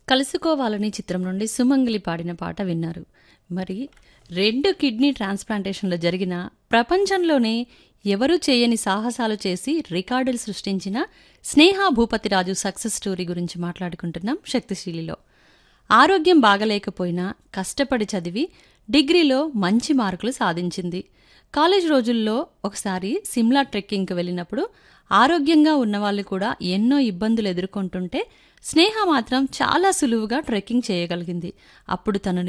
కలుసుకోవాలని చిత్రం నుండి సుమంగలి పాడిన పాట విన్నారు మరి రెండు కిడ్నీ ట్రాన్స్ప్లాంటేషన్లు జరిగిన ప్రపంచంలోనే ఎవరూ చేయని సాహసాలు చేసి రికార్డులు సృష్టించిన స్నేహ భూపతిరాజు సక్సెస్ స్టోరీ గురించి మాట్లాడుకుంటున్నాం శక్తిశీలిలో ఆరోగ్యం బాగలేకపోయినా కష్టపడి చదివి డిగ్రీలో మంచి మార్కులు సాధించింది కాలేజ్ రోజుల్లో ఒకసారి సిమ్లా ట్రెక్కింగ్కి వెళ్ళినప్పుడు ఆరోగ్యంగా ఉన్నవాళ్ళు కూడా ఎన్నో ఇబ్బందులు ఎదుర్కొంటుంటే స్నేహ మాత్రం చాలా సులువుగా ట్రెక్కింగ్ చేయగలిగింది అప్పుడు తనను